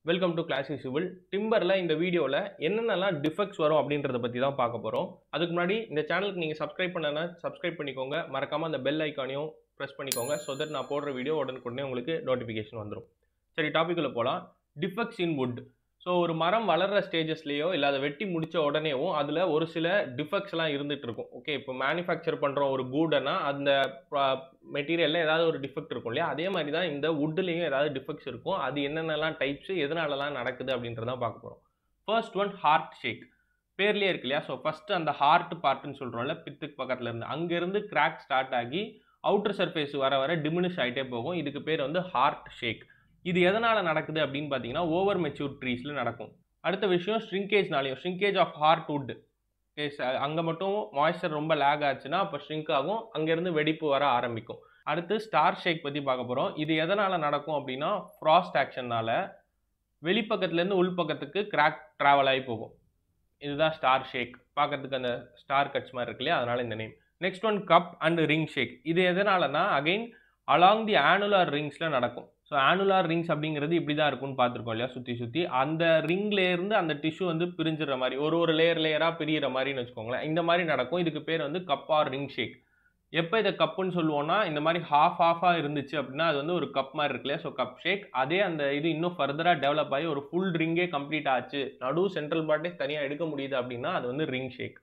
welcome to classic civil டிம்பரில் இந்த வீடியோவில் என்னென்னலாம் டிஃபெக்ட்ஸ் வரும் அப்படின்றத பற்றி தான் பார்க்க போகிறோம் அதுக்கு முன்னாடி இந்த சேனலுக்கு நீங்கள் சப்ஸ்கிரைப் பண்ணனா சப்ஸ்கிரைப் பண்ணிக்கோங்க மறக்காமல் அந்த பெல் ஐக்கானையும் ப்ரெஸ் பண்ணிக்கோங்க ஸோ தட் நான் போடுற வீடியோ உடனுக்குடனே உங்களுக்கு நோட்டிஃபிகேஷன் வந்துடும் சரி டாபிக்குள்ளே போகலாம் டிஃபெக்ட்ஸ் இன் வுட் ஸோ ஒரு மரம் வளர்கிற ஸ்டேஜஸ்லேயோ இல்லை அதை வெட்டி முடித்த உடனேவும் அதில் ஒரு சில டிஃபெக்ட்ஸ்லாம் இருந்துகிட்டு இருக்கும் ஓகே இப்போ மேனுஃபேக்சர் பண்ணுறோம் ஒரு கூடனா அந்த மெட்டீரியலில் ஏதாவது ஒரு டிஃபெக்ட் இருக்கும் இல்லையா அதே மாதிரி தான் இந்த வுட்லேயும் ஏதாவது டிஃபெக்ட்ஸ் இருக்கும் அது என்னென்னலாம் டைப்ஸ் எதனாலலாம் நடக்குது அப்படின்றதான் பார்க்க போகிறோம் ஃபர்ஸ்ட் ஒன் ஹார்ட் ஷேக் பேர்லேயே இருக்கு இல்லையா ஸோ ஃபஸ்ட்டு அந்த ஹார்ட் பார்ட்டுன்னு சொல்கிறோம்ல பித்துக்கு பக்கத்தில் இருந்து அங்கேருந்து கிராக் ஸ்டார்ட் ஆகி அவுட்டர் சர்ஃபேஸ் வர வர டிமினிஷ் ஆகிட்டே போகும் இதுக்கு பேர் வந்து ஹார்ட் ஷேக் இது எதனால் நடக்குது அப்படின்னு பார்த்தீங்கன்னா ஓவர் மெச்சூர் ட்ரீஸில் நடக்கும் அடுத்த விஷயம் ஷ்ரிங்கேஜ்னாலையும் ஷ்ரிங்கேஜ் ஆஃப் ஹார்ட் வுட் அங்கே மட்டும் மாய்ஸ்சர் ரொம்ப லேக் ஆச்சுன்னா அப்போ ஷ்ரிங்க் ஆகும் அங்கேருந்து வெடிப்பு வர ஆரம்பிக்கும் அடுத்து ஸ்டார் ஷேக் பற்றி பார்க்க போகிறோம் இது எதனால் நடக்கும் அப்படின்னா ஃப்ராஸ்ட் ஆக்ஷனால் வெளிப்பக்கத்துலேருந்து உள்பக்கத்துக்கு கிராக் ட்ராவல் ஆகி போகும் இதுதான் ஸ்டார் ஷேக் பார்க்கறதுக்கு அந்த ஸ்டார் கட்ஸ் மாதிரி இருக்கு இல்லையா அதனால் இந்த name next one cup and ring shake இது எதனாலனா அகைன் அலாங் தி ஆனுலார் ரிங்ஸில் நடக்கும் ஸோ ஆனுலார் ரிங்ஸ் அப்படிங்கிறது இப்படி தான் இருக்கும்னு பார்த்துருக்கோம் இல்லையா சுற்றி சுற்றி அந்த ரிங்லேருந்து அந்த டிஷ்யூ வந்து பிரிஞ்சிடுற மாதிரி ஒரு ஒரு லேயர் லேயராக பிரியிற மாதிரின்னு வச்சுக்கோங்களேன் இந்த மாதிரி நடக்கும் இதுக்கு பேர் வந்து கப் ஆர் ரிங் ஷேக் எப்போ இதை கப்புன்னு சொல்லுவோம்னா இந்த மாதிரி ஹாஃப் ஹாஃபாக இருந்துச்சு அப்படின்னா அது வந்து ஒரு கப் மாதிரி இருக்கு இல்லையா ஸோ கப் ஷேக் அதே அந்த இது இன்னும் ஃபர்தராக டெவலப் ஆகி ஒரு ஃபுல் ரிங்கே கம்ப்ளீட் ஆச்சு நடு சென்ட்ரல் பார்ட்டே தனியாக எடுக்க முடியுது அப்படின்னா அது வந்து ரிங் ஷேக்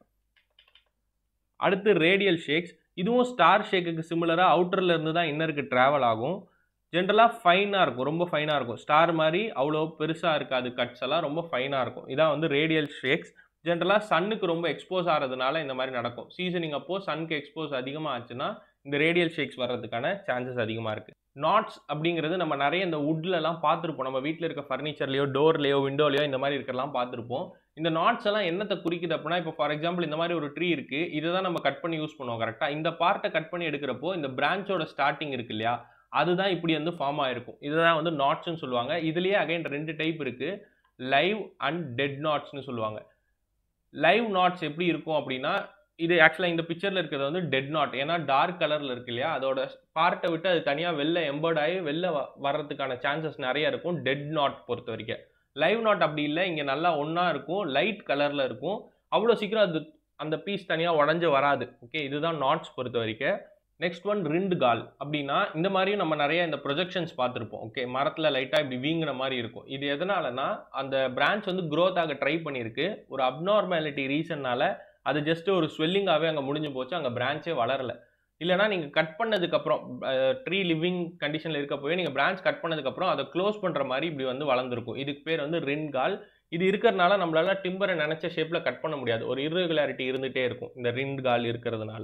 அடுத்து ரேடியல் ஷேக்ஸ் இதுவும் ஸ்டார் ஷேக்குக்கு சிமிலராக அவுட்டரில் இருந்து தான் இன்னருக்கு ட்ராவல் ஆகும் ஜென்ரலாக ஃபைனாக இருக்கும் ரொம்ப ஃபைனாக இருக்கும் ஸ்டார் மாதிரி அவ்வளோ பெருசாக இருக்காது கட்ஸ் எல்லாம் ரொம்ப ஃபைனாக இருக்கும் இதான் வந்து ரேடியல் ஷேக்ஸ் ஜென்ரலாக சன்னுக்கு ரொம்ப எக்ஸ்போஸ் ஆகிறதுனால இந்த மாதிரி நடக்கும் சீசனிங் அப்போது சனுக்கு எக்ஸ்போஸ் அதிகமாக ஆச்சுன்னா இந்த ரேடியல் ஷேக்ஸ் வர்றதுக்கான சான்சஸ் அதிகமாக இருக்குது நாட்ஸ் அப்படிங்கிறது நம்ம நிறைய இந்த வுட்லலாம் பார்த்துருப்போம் நம்ம வீட்டில் இருக்க ஃபர்னிச்சர்லையோ டோர்லையோ விண்டோலையோ இந்த மாதிரி இருக்கிறலாம் பார்த்துருப்போம் இந்த நாட்ஸ் எல்லாம் என்னத்தை குறிக்குது அப்படின்னா இப்போ ஃபார் எக்ஸாம்பிள் இந்த மாதிரி ஒரு ட்ரீ இருக்குது இதை தான் நம்ம கட் பண்ணி யூஸ் பண்ணுவோம் கரெக்டாக இந்த பார்ட்டை கட் பண்ணி எடுக்கிறப்போ இந்த பிரான்ச்சோட ஸ்டார்டிங் இருக்கு இல்லையா அதுதான் இப்படி வந்து ஃபார்ம் ஆயிருக்கும் இதுதான் வந்து நாட்ஸ்னு சொல்லுவாங்க இதுலேயே அகைன் ரெண்டு டைப் இருக்குது லைவ் அண்ட் டெட் நாட்ஸ்னு சொல்லுவாங்க லைவ் நாட்ஸ் எப்படி இருக்கும் அப்படின்னா இது ஆக்சுவலாக இந்த பிக்சரில் இருக்கிறது வந்து டெட் நாட் ஏன்னா டார்க் கலரில் இருக்கு இல்லையா அதோட பார்ட்டை விட்டு அது தனியாக வெளில எம்பர்ட் ஆகி வெளில வர்றதுக்கான சான்சஸ் நிறைய இருக்கும் டெட் நாட் பொறுத்த வரைக்கும் லைவ் நாட் அப்படி இல்லை இங்கே நல்லா ஒன்றா இருக்கும் லைட் கலரில் இருக்கும் அவ்வளோ சீக்கிரம் அது அந்த பீஸ் தனியாக உடஞ்சி வராது ஓகே இதுதான் நாட்ஸ் பொறுத்த வரைக்கும் நெக்ஸ்ட் ஒன் ரிண்டு கால் அப்படின்னா இந்த மாதிரியும் நம்ம நிறைய இந்த ப்ரொஜெக்ஷன்ஸ் பார்த்துருப்போம் ஓகே மரத்தில் லைட்டாக இப்படி வீங்கின மாதிரி இருக்கும் இது எதனாலனா அந்த பிரான்ச் வந்து க்ரோத் ஆக ட்ரை பண்ணியிருக்கு ஒரு அப்நார்மாலிட்டி ரீசன்னால அது ஜஸ்ட் ஒரு ஸ்வெல்லிங்காகவே அங்கே முடிஞ்சு போச்சு அங்கே பிரான்ச்சே வளரல இல்லைனா நீங்கள் கட் பண்ணதுக்கப்புறம் ட்ரீ லிவிங் கண்டிஷனில் இருக்க போய் நீங்கள் பிரான்ச் கட் பண்ணதுக்கப்புறம் அதை க்ளோஸ் பண்ணுற மாதிரி இப்படி வந்து வளர்ந்துருக்கும் இதுக்கு பேர் வந்து ரின் கால் இது இருக்கிறதுனால நம்மளால டிம்பரை நினச்ச ஷேப்பில் கட் பண்ண முடியாது ஒரு இர்ரெகுலாரிட்டி இருந்துகிட்டே இருக்கும் இந்த ரிண்ட் கால் இருக்கிறதுனால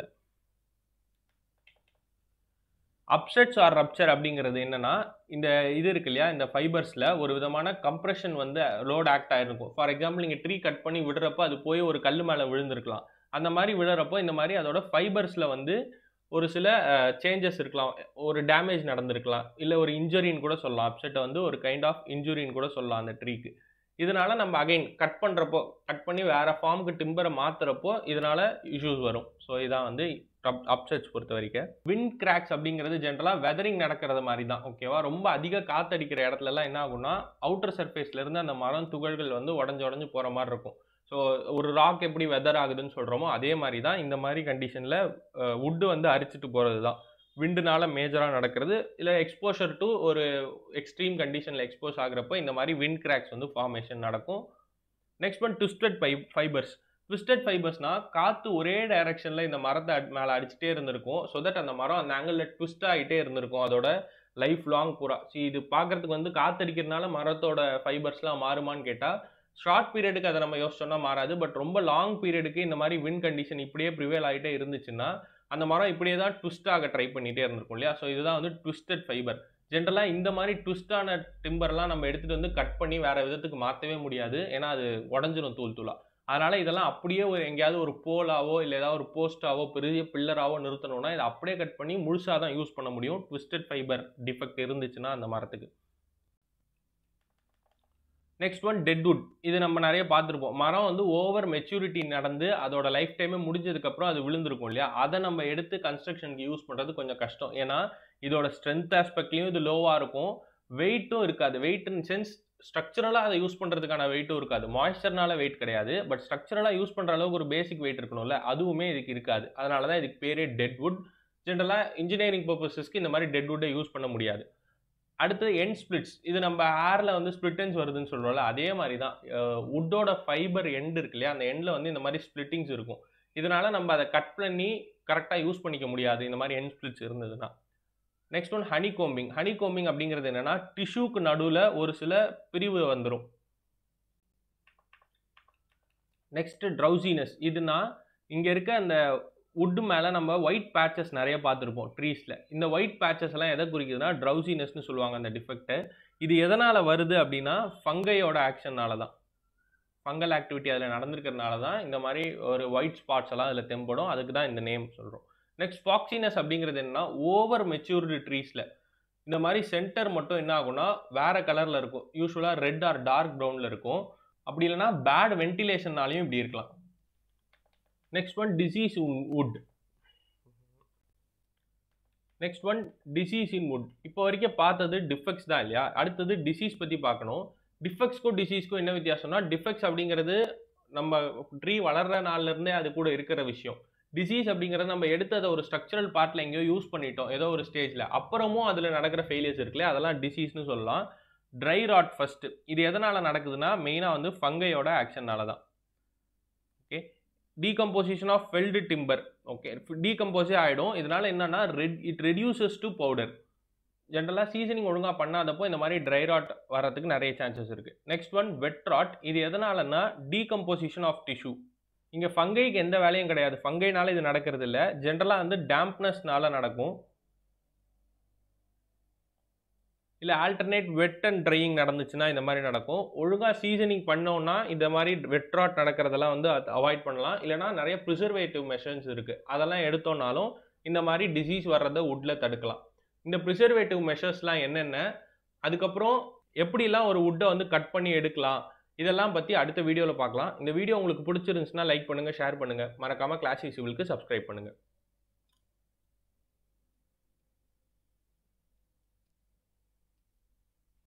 அப்செட்ஸ் ஆர் ரப்சர் அப்படிங்கிறது என்னன்னா இந்த இது இருக்கு இல்லையா இந்த ஃபைபர்ஸில் ஒரு விதமான கம்ப்ரெஷன் வந்து லோட் ஆக்ட் ஆகிருக்கும் ஃபார் எக்ஸாம்பிள் நீங்கள் ட்ரீ கட் பண்ணி விடுறப்போ அது போய் ஒரு கல் மேலே விழுந்திருக்கலாம் அந்த மாதிரி விழுறப்போ இந்த மாதிரி அதோட ஃபைபர்ஸில் வந்து ஒரு சில சேஞ்சஸ் இருக்கலாம் ஒரு டேமேஜ் நடந்திருக்கலாம் இல்லை ஒரு இன்ஜுரின்னு கூட சொல்லலாம் அப்செட்டை வந்து ஒரு கைண்ட் ஆஃப் இன்ஜுரின்னு கூட சொல்லலாம் அந்த ட்ரீக்கு இதனால நம்ம அகைன் கட் பண்ணுறப்போ கட் பண்ணி வேற ஃபார்முக்கு டிம்பரை மாற்றுறப்போ இதனால இஷ்யூஸ் வரும் ஸோ இதான் வந்து அப்செட்ஸ் பொறுத்த வரைக்கும் விண்ட் கிராக்ஸ் அப்படிங்கிறது ஜென்ரலாக வெதரிங் நடக்கிறது மாதிரி தான் ஓகேவா ரொம்ப அதிக காத்தடிக்கிற இடத்துலலாம் என்ன ஆகும்னா அவுட்டர் சர்ஃபேஸ்லேருந்து அந்த மரம் துகள்கள் வந்து உடஞ்சு உடஞ்சு போகிற மாதிரி இருக்கும் ஸோ ஒரு ராக் எப்படி வெதர் ஆகுதுன்னு சொல்கிறோமோ அதே மாதிரி தான் இந்த மாதிரி கண்டிஷனில் வுட்டு வந்து அரிச்சிட்டு போகிறது தான் விண்டுனால மேஜராக நடக்கிறது இல்லை எக்ஸ்போஷர் டு ஒரு எக்ஸ்ட்ரீம் கண்டிஷனில் எக்ஸ்போஸ் ஆகிறப்போ இந்த மாதிரி விண்ட் கிராக்ஸ் வந்து ஃபார்மேஷன் நடக்கும் next one twisted fi fibres twisted ஃபைபர்ஸ்னால் காற்று ஒரே டைரக்ஷனில் இந்த மரத்தை மேலே அடிச்சுட்டே இருந்திருக்கும் ஸோ தட் அந்த மரம் அந்த ஆங்கிளில் ட்விஸ்ட் ஆகிட்டே இருந்திருக்கும் அதோட லைஃப் லாங் பூரா சி இது பார்க்குறதுக்கு வந்து காற்றடிக்கிறதுனால மரத்தோட ஃபைபர்ஸ்லாம் மாறுமான்னு கேட்டால் ஷார்ட் பீரியடுக்கு அதை நம்ம யோசிச்சோம்னா மாறாது பட் ரொம்ப லாங் பீரியடுக்கு இந்த மாதிரி வின் கண்டிஷன் இப்படியே ப்ரிவேல் ஆகிட்டே இருந்துச்சுன்னா அந்த மரம் இப்படியே தான் ட்விஸ்ட் ஆக ட்ரை பண்ணிகிட்டே இருந்திருக்கும் இல்லையா ஸோ இதுதான் வந்து ட்விஸ்டட் ஃபைபர் ஜென்ரலாக இந்த மாதிரி ட்விஸ்டான டிம்பர்லாம் நம்ம எடுத்துகிட்டு வந்து கட் பண்ணி வேறு விதத்துக்கு மாற்றவே முடியாது ஏன்னா அது உடஞ்சிரும் தூள் தூளாக அதனால் இதெல்லாம் அப்படியே ஒரு எங்கேயாவது ஒரு போலாவோ இல்லை ஏதாவது ஒரு போஸ்டாவோ பெரிய பில்லராவோ நிறுத்தணும்னா இதை அப்படியே கட் பண்ணி முழுசாக தான் யூஸ் பண்ண முடியும் ட்விஸ்டட் ஃபைபர் டிஃபெக்ட் இருந்துச்சுன்னா அந்த மரத்துக்கு நெக்ஸ்ட் ஒன் டெட்வுட் இது நம்ம நிறைய பார்த்துருப்போம் மரம் வந்து ஓவர் மெச்சூரிட்டி நடந்து அதோட லைஃப் டைமே முடிஞ்சதுக்கப்புறம் அது விழுந்திருக்கும் இல்லையா அதை நம்ம எடுத்து கன்ஸ்ட்ரக்ஷனுக்கு யூஸ் பண்ணுறது கொஞ்சம் கஷ்டம் ஏன்னா இதோட ஸ்ட்ரென்த் ஆஸ்பெக்ட்லேயும் இது லோவாக இருக்கும் வெயிட்டும் இருக்காது வெயிட் இன் சென்ஸ் ஸ்ட்ரக்சரலாக அதை யூஸ் பண்ணுறதுக்கான வெயிட்டும் இருக்காது மாய்ஸ்சர்னால வெயிட் கிடையாது பட் ஸ்ட்ரக்சரலாக யூஸ் பண்ணுற அளவுக்கு ஒரு பேசிக் வெயிட் இருக்கணும்ல அதுவுமே இதுக்கு இருக்காது அதனால தான் இதுக்கு பேரே டெட் வுட் ஜென்ரலாக இன்ஜினியரிங் பர்பஸஸ்க்கு இந்த மாதிரி டெட் வுட்டை யூஸ் பண்ண முடியாது அடுத்து எண்ட் ஸ்பிளிட்ஸ் இது நம்ம ஏரில் வந்து ஸ்பிளிட்டன்ஸ் வருதுன்னு சொல்கிறோம்ல அதே மாதிரி தான் வுட்டோட ஃபைபர் எண்ட் இருக்கு இல்லையா அந்த எண்டில் வந்து இந்த மாதிரி ஸ்பிளிட்டிங்ஸ் இருக்கும் இதனால நம்ம அதை கட் பண்ணி கரெக்டாக யூஸ் பண்ணிக்க முடியாது இந்த மாதிரி எண்ட் ஸ்பிளிட்ஸ் இருந்ததுன்னா next one honeycombing honeycombing அப்படிங்கிறது என்னன்னா டிஷ்யூக்கு நடுவில் ஒரு சில பிரிவு வந்துடும் நெக்ஸ்ட் ட்ரௌசினஸ் இதுனா இங்கே இருக்க அந்த வுட்டு மேலே நம்ம ஒயிட் பேச்சஸ் நிறைய பார்த்துருப்போம் ட்ரீஸில் இந்த ஒயிட் பேச்சஸ் எல்லாம் எதை குறிக்குதுன்னா ட்ரௌசினஸ்னு சொல்லுவாங்க அந்த டிஃபெக்ட்டை இது எதனால் வருது அப்படின்னா ஃபங்கையோட ஆக்ஷன்னால தான் ஃபங்கல் ஆக்டிவிட்டி அதில் நடந்திருக்கிறதுனால தான் இந்த மாதிரி ஒரு ஒயிட் ஸ்பாட்ஸ் எல்லாம் அதில் தெம்படும் அதுக்கு தான் இந்த நேம் சொல்கிறோம் நெக்ஸ்ட் ஃபாக்சினஸ் அப்படிங்கிறது என்னன்னா ஓவர் மெச்சூர்டு ட்ரீஸில் இந்த மாதிரி சென்டர் மட்டும் என்ன ஆகும்னா வேற கலரில் இருக்கும் யூஸ்வலாக ரெட் ஆர் டார்க் ப்ரௌனில் இருக்கும் அப்படி இல்லைன்னா பேட் வென்டிலேஷன்னாலையும் இப்படி இருக்கலாம் next one disease wood next one disease in wood இப்போ வரைக்கும் பார்த்தது டிஃபெக்ட்ஸ் தான் இல்லையா அடுத்தது டிசீஸ் பற்றி பார்க்கணும் டிஃபெக்ட்ஸ்க்கும் டிசீஸ்க்கும் என்ன வித்தியாசம்னா டிஃபெக்ட்ஸ் அப்படிங்கிறது நம்ம ட்ரீ வளர்ற நாள்ல இருந்தே அது கூட இருக்கிற விஷயம் டிசீஸ் அப்படிங்கிறது நம்ம எடுத்து அதை ஒரு ஸ்ட்ரக்சரல் பார்ட்டில் எங்கேயோ யூஸ் பண்ணிட்டோம் ஏதோ ஒரு ஸ்டேஜில் அப்புறமும் அதில் நடக்கிற ஃபெயிலியர்ஸ் இருக்குல்ல அதெல்லாம் டிசீஸ்னு சொல்லலாம் ட்ரை ராட் ஃபர்ஸ்ட் இது எதனால் நடக்குதுன்னா மெயினாக வந்து ஃபங்கையோட ஆக்ஷன்னால தான் okay decomposition of felled timber okay டீகம்போஸே ஆகிடும் இதனால என்னன்னா red it reduces to powder ஜென்ரலாக சீசனிங் ஒழுங்காக பண்ணாதப்போ இந்த மாதிரி ட்ரை ராட் வரதுக்கு நிறைய சான்சஸ் இருக்குது நெக்ஸ்ட் ஒன் வெட் ராட் இது எதனாலன்னா டீகம்போசிஷன் ஆஃப் டிஷ்யூ இங்கே ஃபங்கைக்கு எந்த வேலையும் கிடையாது ஃபங்கைனால இது நடக்கிறது இல்லை ஜென்ரலாக வந்து டேம்ப்னஸ்னால நடக்கும் இல்லை ஆல்டர்னேட் வெட் அண்ட் ட்ரையிங் நடந்துச்சுன்னா இந்த மாதிரி நடக்கும் ஒழுங்காக சீசனிங் பண்ணோம்னா இந்த மாதிரி வெட் ராட் நடக்கிறதெல்லாம் வந்து அவாய்ட் பண்ணலாம் இல்லைனா நிறைய ப்ரிசர்வேட்டிவ் மெஷர்ஸ் இருக்குது அதெல்லாம் எடுத்தோம்னாலும் இந்த மாதிரி டிசீஸ் வர்றதை வுட்டில் தடுக்கலாம் இந்த ப்ரிசர்வேட்டிவ் மெஷர்ஸ்லாம் என்னென்ன அதுக்கப்புறம் எப்படிலாம் ஒரு வுட்டை வந்து கட் பண்ணி எடுக்கலாம் இதெல்லாம் பற்றி அடுத்த வீடியோவில் பார்க்கலாம் இந்த வீடியோ உங்களுக்கு பிடிச்சிருந்துச்சுன்னா லைக் பண்ணுங்கள் ஷேர் பண்ணுங்கள் மறக்காமல் கிளாசிக் சிவிலுக்கு சப்ஸ்கிரைப் பண்ணுங்கள்